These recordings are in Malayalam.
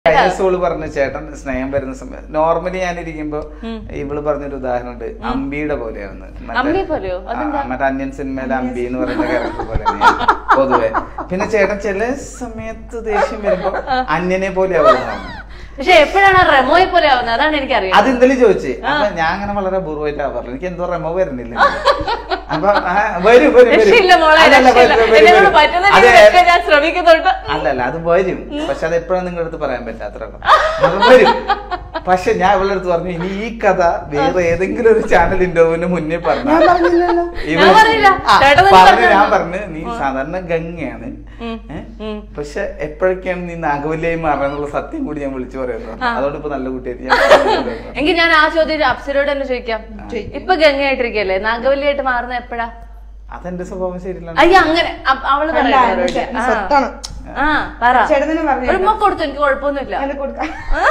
കഴിഞ്ഞ ദിവസം ഇവള് പറഞ്ഞു ചേട്ടൻ സ്നേഹം വരുന്ന സമയം നോർമലി ഞാൻ ഇരിക്കുമ്പോ ഇവള് പറഞ്ഞൊരു ഉദാഹരണമുണ്ട് അമ്പിയുടെ പോലെയാണ് അമ്പി പോലെയോ? മറ്റേ അന്യൻ സിനിമയിലെ അമ്പി എന്ന് പറയുന്ന ക്യാരക്ടർ പോലെയാണ് ഞാൻ പൊതുവെ പിന്നെ ചേട്ടൻ ചില സമയത്ത് ദേഷ്യം വരുമ്പോ അന്യനെ പോലെ ആവുന്നതാണ് പക്ഷെ എപ്പോഴാണ് റെമോയെ പോലെ ആവുന്നത് അതാണ് എനിക്കറിയാം അത് ഇന്നലെ ചോദിച്ചു അപ്പൊ ഞാൻ അങ്ങനെ വളരെ അപൂർവമായിട്ട് പറഞ്ഞു എനിക്ക് എന്തോ റെമോ വരുന്നില്ല അപ്പൊ ആ, വരും വരും വരും രക്ഷയില്ല മോളെ അല്ലല്ല, രക്ഷയില്ല വരും, വരും, എന്നെ കൊണ്ട് വരും. പറ്റുന്ന അതെ, രീതിയിലൊക്കെ ഞാൻ ശ്രമിക്കുന്നുണ്ട് അല്ലല്ല അത് വരും പക്ഷെ അത് എപ്പോഴാണ് നിങ്ങളുടെ അടുത്ത് പറയാൻ പറ്റാത്ര അത് വരും പക്ഷെ ഞാൻ ഇവളുടെ അടുത്ത് പറഞ്ഞു ഇനി ഈ കഥ വേറെ ഏതെങ്കിലും ഒരു ചാനൽ ഇന്റർവ്യൂവിന് മുന്നേ പറഞ്ഞു ഞാൻ പറഞ്ഞില്ലല്ലോ ഞാൻ പറഞ്ഞില്ല. ചേട്ടൻ തന്നെ പറഞ്ഞു ഞാൻ പറഞ്ഞല്ലോ. പറഞ്ഞു നീ സാധാരണ ഗംഗയാണ് ഉം. ഏ? ഉം. പക്ഷെ എപ്പോഴൊക്കെയാണ് നീ നാഗവല്യായി മാറാന്നുള്ള സത്യം കൂടി ഞാൻ വിളിച്ചു പറയുന്നത് അതുകൊണ്ട് ഇപ്പൊ നല്ല കുട്ടിയായിട്ട് ഞാൻ പറയുന്നത്. എങ്കിൽ ഞാൻ ആ ചോദ്യം അപ്സരോട് തന്നെ ചോദിക്കാം ഇപ്പൊ ഗംഗയായിട്ടിരിക്കല്ലേ നാഗവല്ലിയായിട്ട് മാറുന്ന എപ്പോഴാ അതെന്റെ സ്വഭാവം ശരിയല്ല അയ്യ അങ്ങനെ അ- അവള് അല്ല, പറയട്ടെ ഇത് അവരോട്. ആ. സത്താണ്. ആ പറ ചേട്ടൻ തന്നെ പറഞ്ഞു ഒരു ഉമ്മ കൊടുത്തു എനിക്ക് കുഴപ്പമൊന്നുമില്ല അത് കൊടുക്കാം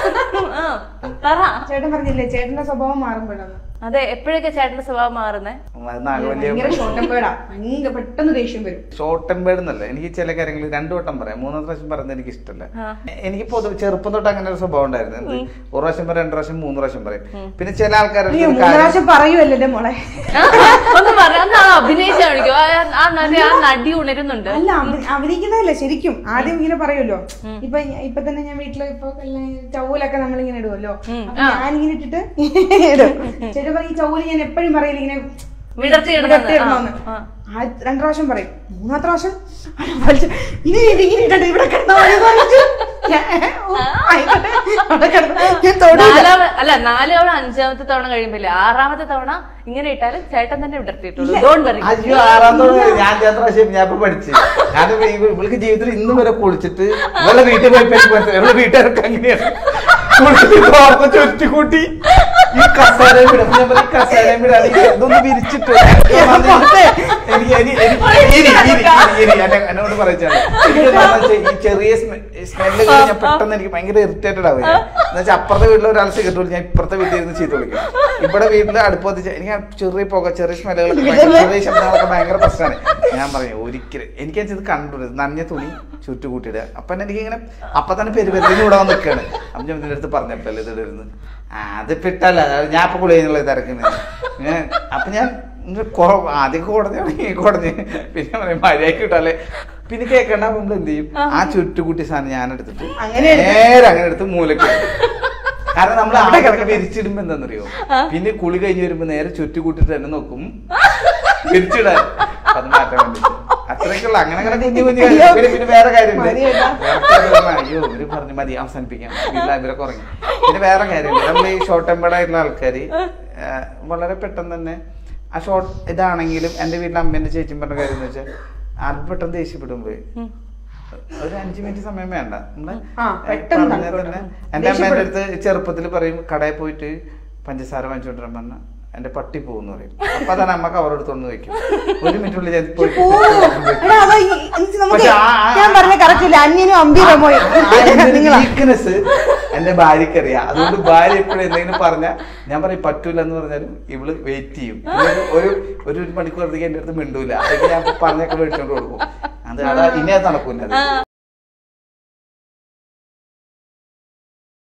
ആ, പറ ചേട്ടൻ പറഞ്ഞില്ലേ ചേട്ടന്റെ സ്വഭാവം മാറുമ്പോഴാണ് അതെ എപ്പോഴൊക്കെ ചേട്ടന്റെ സ്വഭാവം മാറുന്നേ അത് നാഗവല്യ ഭയങ്കര ഷോട്ടംപേടാ ഭയങ്കര പെട്ടെന്ന് ദേഷ്യം വരും ഷോർട്ട് ടെമ്പേർഡ് എന്നല്ല എനിക്ക് ചില കാര്യങ്ങൾ രണ്ടു വട്ടം പറയാം മൂന്നാം പ്രാവശ്യം പറയുന്നത് എനിക്ക് ഇഷ്ടമല്ല ആ. എനിക്ക് പൊതുവെ ചെറുപ്പം തൊട്ട് അങ്ങനെ ഒരു സ്വഭാവം ഉണ്ടായിരുന്നു എന്ത് ഒരു പ്രാവശ്യം പറയും രണ്ടു പ്രാവശ്യം മൂന്ന് പ്രാവശ്യം പറയും പിന്നെ ചില ആൾക്കാരുടെ നീ അടുത്ത് ഒരു മൂന്ന് കാര്യം- പ്രാവശ്യം പറയുമല്ലേ മോളെ ആ, ഒന്ന് പറ അന്ന് ആ അഭിനയിച്ച കാണിക്കോ ആ- ആ നടി ആ നടി ഉണരുന്നുണ്ട് അല്ല അഭി- അഭിനയിക്കുന്നതല്ല ശരിക്കും ആദ്യം ഇങ്ങനെ പറയുമല്ലോ ഇപ്പൊ ഇപ്പൊ തന്നെ ഞാൻ വീട്ടില് ഇപ്പൊ ചൗലൊക്കെ നമ്മളിങ്ങനെ ഇടുമല്ലോ അപ്പൊ ഞാനിങ്ങനെ ഇട്ടിട്ട് ഇടും ചേട്ടൻ പറയും ഈ ചൗല് ഞാൻ എപ്പോഴും പറയില്ല ഇങ്ങനെ വിടർത്തി ഇടുന്നത്. വിടർത്തി ഇടണമെന്ന്. ആ, ആ രണ്ടു പ്രാവശ്യം പറയും മൂന്നാമത്തെ പ്രാവശ്യം അല്ല, വലിച്ച് ഇനി ഇത് ഇങ്ങനെ ഇടണ്ട ഇവിടെ കിടന്നാ മതി എന്ന് പറഞ്ഞിട്ട് ഞാൻ, ഓ, ആയിക്കോട്ടെ, അവിടെ കിടന്ന് ഞാൻ തൊടില്ല നാലാമ അല്ല നാല് തവണ അഞ്ചാമത്തെ തവണ കഴിയുമ്പില്ല ആറാമത്തെ തവണ ഇങ്ങനെ ഇട്ടാലും ചേട്ടൻ തന്നെ വിടർത്തിയിട്ടുള്ളൂ ഡോണ്ട് വറി അയ്യോ ആറാം തവണ ഞാൻ അഞ്ചാം പ്രാവശ്യം ഞാൻ ഇപ്പൊ പഠിച്ചു ഞാൻ ഇവൾക്ക് ജീവിതത്തിൽ ഇന്നും വരെ കുളിച്ചിട്ട് ഇവളുടെ വീട്ടിൽ പോയി മനസ്സിലായി ഇവളുടെ വീട്ടുകാർക്ക് അങ്ങനെയാണ് കുളിച്ചിട്ട് ഓർമ്മ ചുറ്റിക്കൂട്ടി ഈ കസേരയും വിടും ഞാൻ പറയും, ഈ കസേരയും വിടാൻ ഇതൊന്ന് വിരിച്ചിട്ട് എനിക്ക് എനിക്ക് എനിക്ക് ഇരി, ഇരി, ഇരി, ഇരി. എന്നെ- എന്നോട് പറയിച്ചാണ് ഈ ചെറിയ സ്മെല്ല് കഴിഞ്ഞാൽ പെട്ടെന്ന് എനിക്ക് ഭയങ്കര ഇറിറ്റേറ്റഡ് ആവുക എന്ന് വെച്ചാൽ അപ്പുറത്തെ വീട്ടിൽ ഒരാൾ സിഗരറ്റ് വിളിച്ച് ഞാൻ ഇപ്പുറത്തെ വീട്ടിൽ ഇരുന്ന് ചീത്ത വിളിക്കും ഇവിടെ വീട്ടിൽ അടുപ്പത്ത് ചെ- എനിക്ക് ആ ചെറിയ പുക ചെറിയ സ്മെല്ലുകളൊക്കെ ഭയങ്കര- ചെറിയ ശബ്ദങ്ങളൊക്കെ ഭയങ്കര പ്രശ്നമാണ് ഞാൻ പറയും ഒരിക്കലും എനിക്ക് ഇത് കണ്ടു നനഞ്ഞ തുണി ചുറ്റു കൂട്ടിയിടുക അപ്പൊ തന്നെ എനിക്ക് ഇങ്ങനെ അപ്പൊ തന്നെ പെരുപെരുന്ന് ഇവിടെ വന്ന് നിൽക്കുകയാണ് അപ്പൊ ഞാൻ ഇതിന്റെ അടുത്ത് പറഞ്ഞപ്പോഴല്ലേ ഇത് ഇടുന്നു ആ അത് പിട്ടല്ല ഞാൻ ഇപ്പൊ കുളി കഴിഞ്ഞുള്ള തിരക്കുന്നത് ഞാൻ അപ്പൊ ഞാൻ ഇങ്ങനെ കൊ- ആദ്യം കോടതിയാണ് ഈ കോടതി പിന്നെ പറയും മര്യാദക്ക് കിട്ടാല്ലേ പിന്നെ കേൾക്കണ്ട നമ്മൾ എന്ത് ചെയ്യും ആ ചുറ്റുകൂട്ടി സാധനം ഞാൻ എടുത്തിട്ട് അങ്ങനെ നേരെ അങ്ങനെ എടുത്ത് മൂലക്ക് ഇടും. കാരണം നമ്മൾ അവിടെ കിടക്കെ വിരിച്ചിടുമ്പോ എന്താണെന്നറിയോ പിന്നെ കുളി കഴിഞ്ഞ് വരുമ്പോ നേരെ ചുറ്റുകൂട്ടിട്ട് തന്നെ നോക്കും വിരിച്ചിടാൻ അപ്പൊ അത് മാറ്റാൻ വേണ്ടി അത്രയ്ക്കുള്ള അങ്ങനെ അങ്ങനെ കുഞ്ഞു കുഞ്ഞു കാര്യം. പിന്നെ പിന്നെ വേറെ കാര്യമുണ്ട് മതി കേട്ടോ. വേറെ കാര്യം അയ്യോ ഇവര് പറഞ്ഞു മതി അവസാനിപ്പിക്കാം ഇല്ല ഇവരൊക്കെ ഉറങ്ങി പിന്നെ വേറെ കാര്യമുണ്ട് നമ്മൾ ഈ ഷോർട്ട് ടെമ്പേർഡ് ആയിട്ടുള്ള ആൾക്കാര് ആ, വളരെ പെട്ടെന്ന് തന്നെ ആ ഷോർട്ട് ഇതാണെങ്കിലും എന്റെ വീട്ടിലെ അമ്മേന്റെ ചേച്ചി പറഞ്ഞ കാര്യം എന്ന് വെച്ചാൽ ആരും പെട്ടെന്ന് ദേഷ്യപ്പെടുമ്പോ ഒരു അഞ്ചു മിനിറ്റ് സമയം വേണ്ട നമ്മള് ആ, പെട്ടെന്ന് പറഞ്ഞാൽ നടക്കും. തന്നെ എന്റെ അമ്മേന്റെ അടുത്ത് ചെറുപ്പത്തിൽ പറയും കടയിൽ പോയിട്ട് പഞ്ചസാര വാങ്ങിച്ചോണ്ടിരാൻ പറഞ്ഞ എന്റെ പട്ടി പോകുന്നു പറയും അപ്പൊ തന്നെ അമ്മ കവർ എടുത്തോണ്ട് വെക്കും ഒരു മിനിറ്റുള്ളിൽ ഞാൻ പോയി ഓ, എടാ, അതാ ഈ- എനിക്ക് നമുക്ക് പക്ഷെ ആ- ആ- ഞാൻ പറഞ്ഞ കറക്റ്റ് ഇല്ല അന്യനും അമ്പീരും പോയി നിങ്ങളാ വീക്ക്നെസ് എന്റെ ഭാര്യക്കറിയാം അതുകൊണ്ട് ഭാര്യ എപ്പോഴും എന്തെങ്കിലും പറഞ്ഞാൽ ഞാൻ പറയും പറ്റൂല എന്ന് പറഞ്ഞാലും ഇവള് വെയിറ്റ് ചെയ്യും ഇവള് ഒരു ഒരു ഒരു മണിക്കൂർ എന്റെ അടുത്ത് മിണ്ടൂല അതൊക്കെ ഞാൻ പറഞ്ഞൊക്കെ മേടിച്ചോണ്ട് കൊടുക്കും അത് അതാ ഇനി അത് നടക്കൂല അത്